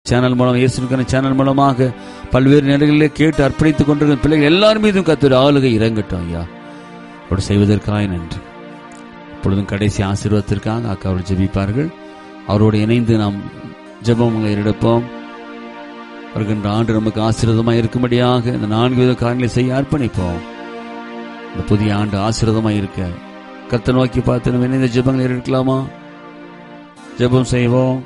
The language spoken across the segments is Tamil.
சேனல் மூலம் இயேசுக்கான சேனல் மூலமாக பல்வேறு நிலைகளிலே கேட்டு அர்ப்பணித்துக் கொண்டிருக்கிற பிள்ளைகள் எல்லார் மீதும் கத்தோட ஆளுகை இறங்கட்டும் ஐயா அப்படி செய்வதற்காக நன்றி இப்பொழுதும் கடைசி ஆசீர்வாதத்திற்காக அக்கா அவர்கள் ஜெபிப்பார்கள் அவரோடு இணைந்து நாம் ஜெபங்களை எடுப்போம் வருகின்ற ஆண்டு நமக்கு ஆசீர்வாதமாக இருக்கும்படியாக இந்த நான்கு வித காரியங்களை செய்ய அர்ப்பணிப்போம் இந்த புதிய ஆண்டு ஆசீர்வாதமாக இருக்க கத்தை நோக்கி பார்த்து நம்ம இணைந்த ஜெபங்களை எடுக்கலாமா ஜெபம் செய்வோம்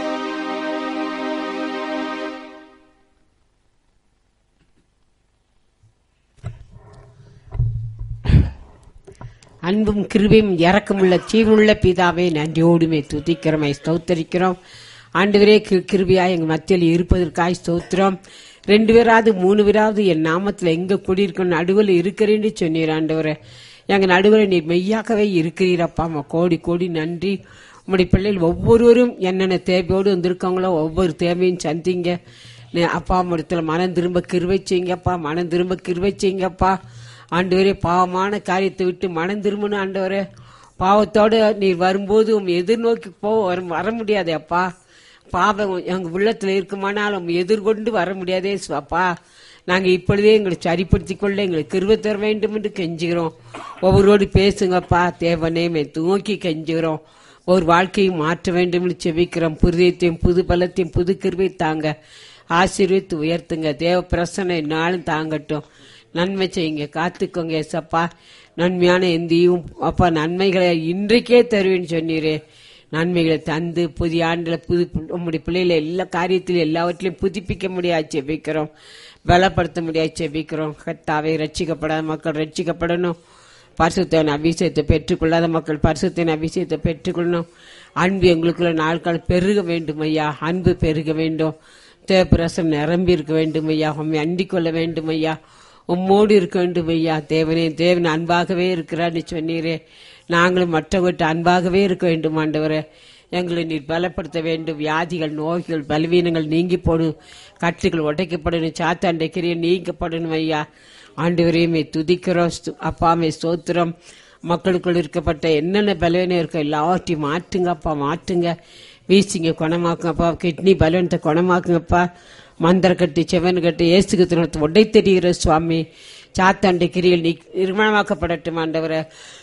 அன்பும் கிருபையும் இறக்கமுள்ள ஜீவனுள்ள பிதாவே நன்றியோடுமே துதிக்கிறோமை ஸ்தோத்தரிக்கிறோம் ஆண்டவரே கி- கிருபையா எங்க மத்தியில் இருப்பதற்காய் ஸ்தோத்திரம் ரெண்டு பேராவது மூணு பேராவது என் நாமத்துல எங்க குடியிருக்கணும் நடுவில் இருக்கிறேன்னு சொன்னீர் ஆண்டவரே எங்க நடுவில் நீர் மெய்யாகவே இருக்கிறீரப்பா அம்மா கோடி கோடி நன்றி உம்முடைய பிள்ளைகள் ஒவ்வொருவரும் என்னென்ன தேவையோடு வந்திருக்காங்களோ ஒவ்வொரு தேவையும் சந்திங்க நீ அப்பா இடத்துல மனம் திரும்ப கிருவை செய்யுங்கப்பா மனம் திரும்ப கிருவை செய்யுங்கப்பா ஆண்டவரே பாவமான காரியத்தை விட்டு மனம் திரும்பணும் ஆண்டவரே பாவத்தோட நீர் வரும்போது உம் எதிர்நோக்கி போ வர வர முடியாதே அப்பா பாவம் எங்க உள்ளத்துல இருக்குமானால் உம் எதிர்கொண்டு வர முடியாதே அப்பா நாங்க இப்பொழுதே எங்களை சரிப்படுத்திக் கொள்ள எங்களுக்கு கிருபை தர வேண்டும் என்று கெஞ்சுகிறோம் ஒவ்வொருவோடு பேசுங்கப்பா தேவனே மே நோக்கி கெஞ்சுகிறோம் ஒரு வாழ்க்கையை மாற்ற வேண்டும் என்று செபிக்கிறோம் புதியத்தையும் புது பலத்தையும் புது கிருபை தாங்க ஆசீர்வித்து உயர்த்துங்க தேவ பிரசனை நாளும் தாங்கட்டும் நன்மை செய்யுங்க காத்துக்கோங்க ஏசப்பா நன்மையான எந்தியும் அப்பா நன்மைகளை இன்றைக்கே தருவேன்னு சொன்னீரே நன்மைகளை தந்து புதிய ஆண்டுல புது உங்களுடைய பிள்ளைகளை எல்லா காரியத்திலும் எல்லாவற்றிலையும் புதுப்பிக்க முடியாது செபிக்கிறோம் பலப்படுத்த முடியாது செபிக்கிறோம் கத்தாவை ரட்சிக்கப்படாத மக்கள் ரட்சிக்கப்படணும் பரிசுத்தன் அபிஷேகத்தை பெற்றுக்கொள்ளாத மக்கள் பரிசுத்தின் அபிஷேகத்தை பெற்றுக்கொள்ளணும் அன்பு எங்களுக்குள்ள நாட்கள் பெருக வேண்டும் ஐயா அன்பு பெருக வேண்டும் தேவப்பிரசம் நிரம்பி இருக்க வேண்டும் ஐயா உண்மை அண்டிக் கொள்ள வேண்டும் ஐயா உம்மோடு இருக்க வேண்டும் ஐயா தேவனே தேவன் அன்பாகவே இருக்கிறான்னு சொன்னீரே நாங்களும் மற்றவர்கிட்ட அன்பாகவே இருக்க வேண்டும் ஆண்டவரே எங்களை நீர் பலப்படுத்த வேண்டும் வியாதிகள் நோய்கள் பலவீனங்கள் நீங்கி போடும் கட்டுகள் உடைக்கப்படணும் சாத்தாண்டை கிரியை நீக்கப்படணும் ஐயா ஆண்டவரையுமே துதிக்கிறோம் ஸ்து- அப்பாமே ஸ்தோத்திரம் மக்களுக்குள் இருக்கப்பட்ட என்னென்ன பலவீனம் இருக்கோ எல்லாவற்றையும் மாற்றுங்கப்பா மாற்றுங்க வீசிங்க குணமாக்குங்கப்பா கிட்னி பலவீனத்தை குணமாக்குங்கப்பா மந்திர கட்டி செவன் கட்டி ஏசுக்கு திருமணத்தை உடை தெரிகிற சுவாமி சாத்தாண்டை கிரியில் நீ நிர்மாணமாக்கப்படட்டும் ஆண்டவரை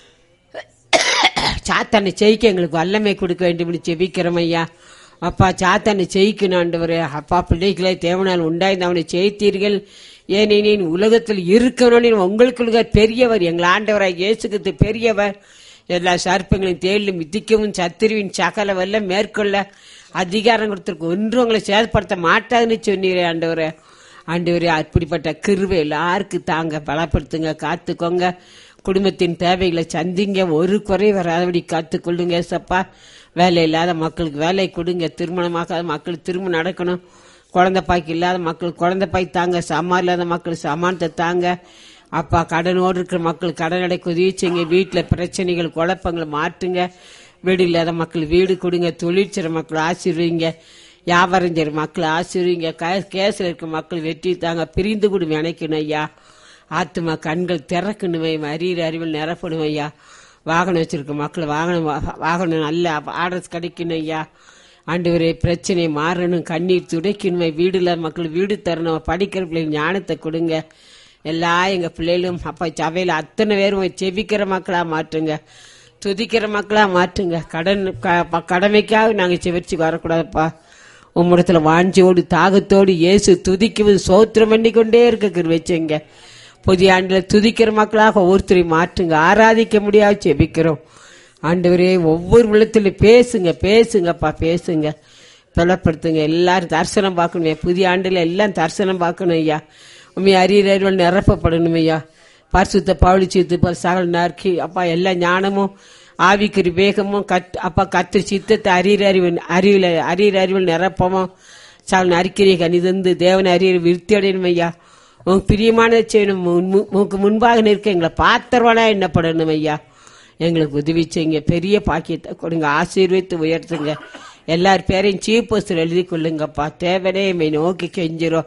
சாத்தானை ஜெயிக்க எங்களுக்கு வல்லமை கொடுக்க வேண்டும் ஜெபிக்கிறோம் ஐயா அப்பா சாத்தானை ஜெயிக்கணும் ஆண்டவரே அப்பா பிள்ளைகளை தேவனால் உண்டாய்ந்து அவனை ஜெயித்தீர்கள் ஏனெனில் உலகத்தில் இருக்கணும்னு உங்களுக்குள்ள பெரியவர் எங்கள் ஆண்டவராய் இயேசுக்கு பெரியவர் எல்லா சர்ப்பங்களையும் தேடிலும் மிதிக்கவும் சத்திரிவின் சகல வல்ல மேற்கொள்ள அதிகாரம் கொடுத்திருக்கு ஒன்றும் உங்களை சேதப்படுத்த மாட்டாதுன்னு சொன்னீரே ஆண்டவரே ஆண்டவரே அப்படிப்பட்ட கிருவை எல்லாருக்கும் தாங்க பலப்படுத்துங்க காத்துக்கோங்க குடும்பத்தின் தேவைகளை சந்திங்க ஒரு குறை வராதபடி காத்துக்கொள்ளுங்க ஏசப்பா வேலை இல்லாத மக்களுக்கு வேலை கொடுங்க திருமணமாகாத மக்களுக்கு திருமணம் நடக்கணும் குழந்தை பாய்க்கு இல்லாத மக்கள் குழந்தை பாய் தாங்க சாமான் இல்லாத மக்கள் சாமானத்தை தாங்க அப்பா கடனோடு இருக்கிற மக்கள் கடன் அடைக்க உதவி செய்யுங்க வீட்டில் பிரச்சனைகள் குழப்பங்கள் மாற்றுங்க வீடு இல்லாத மக்கள் வீடு கொடுங்க தொழில் செய்கிற மக்கள் ஆசீர்வீங்க வியாபாரம் செய்கிற மக்கள் ஆசீர்வீங்க கேஸில் இருக்க மக்கள் வெற்றி தாங்க பிரிந்து கூட நினைக்கணும் ஐயா ஆத்துமா கண்கள் திறக்கணுமே அறிகிற அறிவில் நிரப்பணும் ஐயா வாகனம் வச்சிருக்க மக்கள் வாகனம் வா- வாகனம் நல்ல ஆர்டர்ஸ் கிடைக்கணும் ஐயா ஆண்டவரே பிரச்சனை மாறணும் கண்ணீர் துடைக்கணுமே வீடு இல்லாத மக்கள் வீடு தரணும் படிக்கிற பிள்ளைங்க ஞானத்தை கொடுங்க எல்லா எங்க பிள்ளைகளும் அப்பா சபையில அத்தனை பேரும் செபிக்கிற மக்களா மாற்றுங்க துதிக்கிற மக்களா மாற்றுங்க கடன் க- ப- கடமைக்காக நாங்க செவிச்சு வரக்கூடாதுப்பா உம்மிடத்துல வாஞ்சியோடு தாகத்தோடு இயேசு துதிக்குவது சோத்திரம் பண்ணி கொண்டே இருக்க கிருவச்சுங்க புதிய ஆண்டுல துதிக்கிற மக்களாக ஒவ்வொருத்தரையும் மாற்றுங்க ஆராதிக்க முடியாது செபிக்கிறோம் ஆண்டவரே ஒவ்வொரு உள்ளத்திலும் பேசுங்க பேசுங்கப்பா பேசுங்க பலப்படுத்துங்க எல்லாரும் தரிசனம் பார்க்கணும் புதிய ஆண்டுல எல்லாம் தரிசனம் பார்க்கணும் ஐயா உண்மை அறியறிவல் நிரப்பப்படணும் ஐயா பரிசுத்த பவுளிச்சித்து சகல் நறுக்கி அப்பா எல்லா ஞானமும் ஆவிக்குறி வேகமும் கத் அப்பா கத்து சித்தத்தை அறிகிற அறிவு அறிவில் அறிகிற அறிவில் நிரப்பமும் சகல் நறுக்கிற கணிதந்து தேவன் அறிகிற விருத்தி அடையணும் ஐயா உங்க பிரியமான செய்யணும் உனக்கு முன்பாக நிற்க எங்களை பாத்திரவானா எண்ணப்படணும் ஐயா எங்களுக்கு உதவி செய்யுங்க பெரிய பாக்கியத்தை கொடுங்க ஆசீர்வித்து உயர்த்துங்க எல்லார் பேரையும் சீப் போஸ்டர் எழுதி கொள்ளுங்கப்பா தேவனே என்னை நோக்கி கெஞ்சிரும்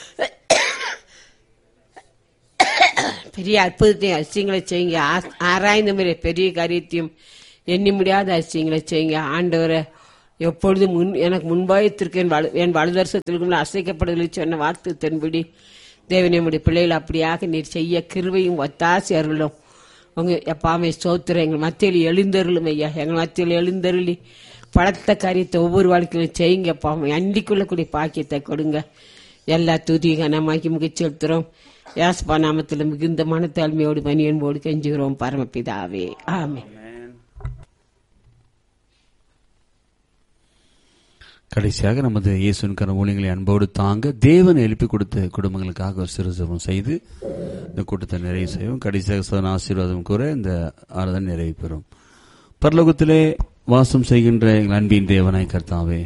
பெரிய அற்புதத்தையும் அதிசயங்களை செய்யுங்க ஆ- ஆராய்ந்த முறை பெரிய காரியத்தையும் எண்ணி முடியாத அதிசயங்களை செய்யுங்க ஆண்டவரை எப்பொழுதும் முன் எனக்கு முன்பாயத்திற்கு என் வலு என் வலுதர்சத்திற்கும் அசைக்கப்படுதலை சொன்ன வார்த்தை தென்படி தேவன் நம்முடைய பிள்ளைகள் அப்படியாக நீர் செய்ய கிருவையும் ஒத்தாசி அருளும் உங்க எப்பாமே சோத்திரம் எங்கள் மத்தியில் எழுந்தருளும் ஐயா எங்கள் மத்தியில் எழுந்தருளி பலத்த காரியத்தை ஒவ்வொரு வாழ்க்கையிலும் செய்யுங்கப்பா அண்டிக்குள்ளக்கூடிய பாக்கியத்தை கொடுங்க எல்லா துதி கனமாக்கி முகிச் செலுத்துறோம் யாஸ்பா நாமத்தில் மிகுந்த மனத்தாழ்மையோடு மணியன்போடு கெஞ்சுகிறோம் பரமபிதாவே ஆமென் கடைசியாக நமது இயேசுவின் கர ஊழியர்களை அன்போடு தாங்க தேவன் எழுப்பி கொடுத்த குடும்பங்களுக்காக ஒரு சிறு ஜெபம் செய்து இந்த கூட்டத்தை நிறைவு செய்வோம் கடைசியாக சதன ஆசீர்வாதம் கூற இந்த ஆராதனை நிறைவு பெறும் பரலோகத்திலே வாசம் செய்கின்ற எங்கள் அன்பின் தேவனாய் கர்த்தாவே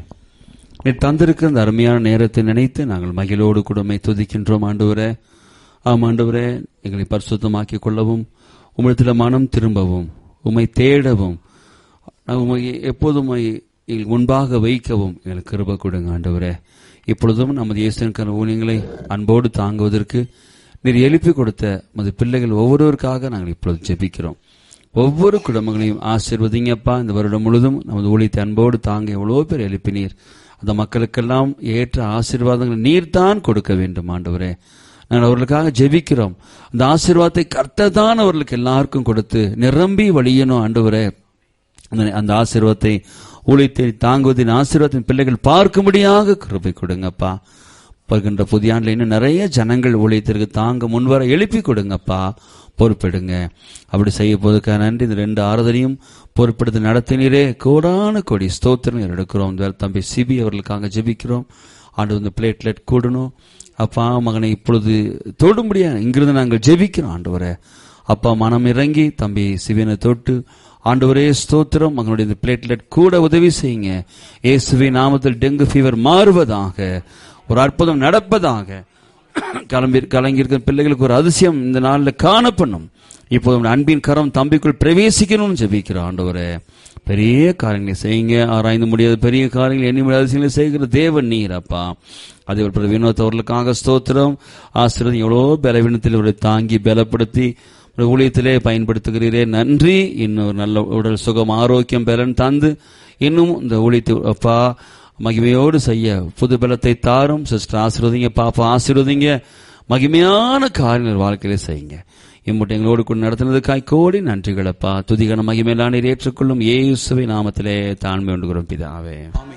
நீ தந்திருக்கிற அந்த அருமையான நேரத்தை நினைத்து நாங்கள் மகிழோடு கூடமை துதிக்கின்றோம் ஆண்டவரே ஆம் ஆண்டவரே எங்களை பரிசுத்தமாக்கிக் கொள்ளவும் உம்மிடத்தில் மனம் திரும்பவும் உம்மை தேடவும் நான் உம்மை எப்போதும் உம்மை எங்கள் முன்பாக வைக்கவும் எங்களுக்கு கிருப கொடுங்க ஆண்டவரே இப்பொழுதும் நமது இயேசுவின் ஊழியங்களை அன்போடு தாங்குவதற்கு நீர் எழுப்பி கொடுத்த நமது பிள்ளைகள் ஒவ்வொருவருக்காக நாங்கள் இப்பொழுது ஜெபிக்கிறோம் ஒவ்வொரு குடும்பங்களையும் ஆசீர்வதிங்கப்பா இந்த வருடம் முழுதும் நமது ஊழியத்தை அன்போடு தாங்க எவ்வளோ பேர் எழுப்பினீர் அந்த மக்களுக்கெல்லாம் ஏற்ற ஆசீர்வாதங்களை நீர்தான் கொடுக்க வேண்டும் ஆண்டவரே நாங்கள் அவர்களுக்காக ஜெபிக்கிறோம் அந்த ஆசீர்வாதத்தை கர்த்தர் தான் அவர்களுக்கு எல்லாருக்கும் கொடுத்து நிரம்பி வழியணும் ஆண்டவரே அந்த- அந்த ஆசீர்வாதத்தை ஊழியத்தை தாங்குவதின் ஆசீர்வாதத்தின் பிள்ளைகள் பார்க்கும்படியாக கிருபை கொடுங்கப்பா வருகின்ற புதிய ஆண்டுல இன்னும் நிறைய ஜனங்கள் ஊழியத்திற்கு தாங்க முன்வர எழுப்பி கொடுங்கப்பா பொறுப்பெடுங்க அப்படி செய்ய போதுக்காக நன்றி இந்த ரெண்டு ஆறுதலையும் பொறுப்பெடுத்து நடத்தினீரே கோடான கோடி ஸ்தோத்திரம் எடுக்கிறோம் இந்த தம்பி சிபி அவர்களுக்காக ஜெபிக்கிறோம் ஆண்டு இந்த பிளேட்லெட் கூடணும் அப்பா மகனை இப்பொழுது தொடும்படியா இங்கிருந்து நாங்கள் ஜெபிக்கிறோம் ஆண்டவரே அப்பா மனம் இறங்கி தம்பி சிவனை தொட்டு ஆண்டவரே ஸ்தோத்திரம் மகனுடைய இந்த பிளேட்லெட் கூட உதவி செய்யுங்க இயேசுவி நாமத்தில் டெங்கு ஃபீவர் மாறுவதாக ஒரு அற்புதம் நடப்பதாக கிளம்பி கலங்கியிருக்கிற பிள்ளைகளுக்கு ஒரு அதிசயம் இந்த நாளில் காணப்பண்ணும் இப்போது உம்முடைய அன்பின் கரம் தம்பிக்குள் பிரவேசிக்கணும்னு ஜெபிக்கிறோம் ஆண்டவரே பெரிய காரியங்களை செய்யுங்க ஆராய்ந்து முடியாத பெரிய காரியங்களை எண்ணி முடியாத விஷயங்களை செய்கிற தேவன் நீர் அப்பா அதே போல வினோத் அவர்களுக்காக ஸ்தோத்திரம் ஆசிரியர் எவ்வளோ பலவீனத்தில் இவரை தாங்கி பலப்படுத்தி உம்முடைய ஊழியத்திலே பயன்படுத்துகிறீரே நன்றி இன்னும் நல்ல உடல் சுகம் ஆரோக்கியம் பலன் தந்து இன்னும் இந்த ஊழியத்தை அப்பா மகிமையோடு செய்ய புது பலத்தை தாரும் சிஸ்டர் ஆசீர்வதிங்க பாப்பா ஆசீர்வதிங்க மகிமையான காரியங்கள் வாழ்க்கையில செய்யுங்க இம்முட்டை எங்களோடு கூட நடத்தினதுக்காய் கோடி நன்றிகளப்பா துதிகன மகிமையிலான நீர் ஏற்றுக்கொள்ளும் ஏசுவை நாமத்திலே தாழ்மை உண்டுகிறோம் பிதாவே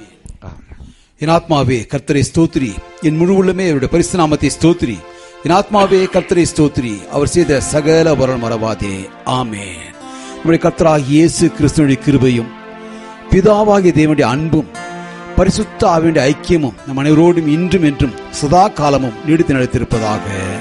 என் ஆத்மாவே கர்த்தரை ஸ்தோத்திரி என் முழு உள்ளமே அவருடைய பரிசு நாமத்தை ஸ்தோத்திரி என் ஆத்மாவே கர்த்தரை ஸ்தோத்திரி அவர் செய்த சகல வரல் மறவாதே ஆமென் நம்முடைய கர்த்தராகிய இயேசு கிறிஸ்துவனுடைய கிருபையும் பிதாவாகிய தேவனுடைய அன்பும் பரிசுத்த ஆவியுடைய ஐக்கியமும் நம் அனைவரோடும் இன்றும் என்றும் சதா காலமும் நீடித்து நடத்திருப்பதாக